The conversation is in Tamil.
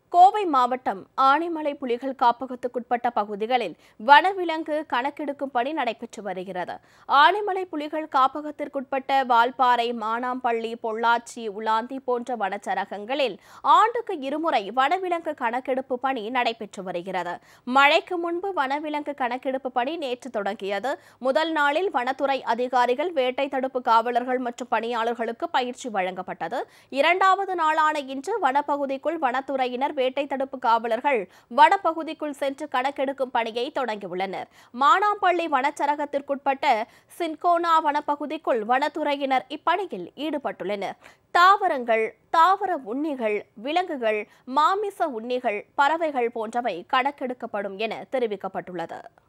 கோவை மாவட்டம் ஆனைமலை புலிகள் காப்பகத்துக்குட்பட்ட பகுதிகளில் வனவிலங்கு கணக்கெடுக்கும் பணி நடைபெற்று வருகிறது ஆனைமலை புலிகள் காப்பகத்திற்குட்பட்ட வால்பாறை மானாம்பள்ளி பொள்ளாச்சி உலாந்தி போன்ற வனச்சரகங்களில் ஆண்டுக்கு இருமுறை வனவிலங்கு கணக்கெடுப்பு பணி நடைபெற்று வருகிறது மழைக்கு முன்பு வனவிலங்கு கணக்கெடுப்பு பணி நேற்று தொடங்கியது முதல் நாளில் வனத்துறை அதிகாரிகள் வேட்டை தடுப்பு காவலர்கள் மற்றும் பணியாளர்களுக்கு பயிற்சி வழங்கப்பட்டது இரண்டாவது நாளான இன்று வனப்பகுதிக்குள் வனத்துறையினர் வேட்டை தடுப்பு காவலர்கள் வனப்பகுதிக்குள் சென்று கணக்கெடுக்கும் பணியை தொடங்கியுள்ளனர் மானாம்பள்ளி வனச்சரகத்திற்குட்பட்ட சின்கோனா வனப்பகுதிக்குள் வனத்துறையினர் இப்பணியில் ஈடுபட்டுள்ளனர் தாவரங்கள் தாவர உண்ணிகள் விலங்குகள் மாமிச உண்ணிகள் பறவைகள் போன்றவை கணக்கெடுக்கப்படும் என தெரிவிக்கப்பட்டுள்ளது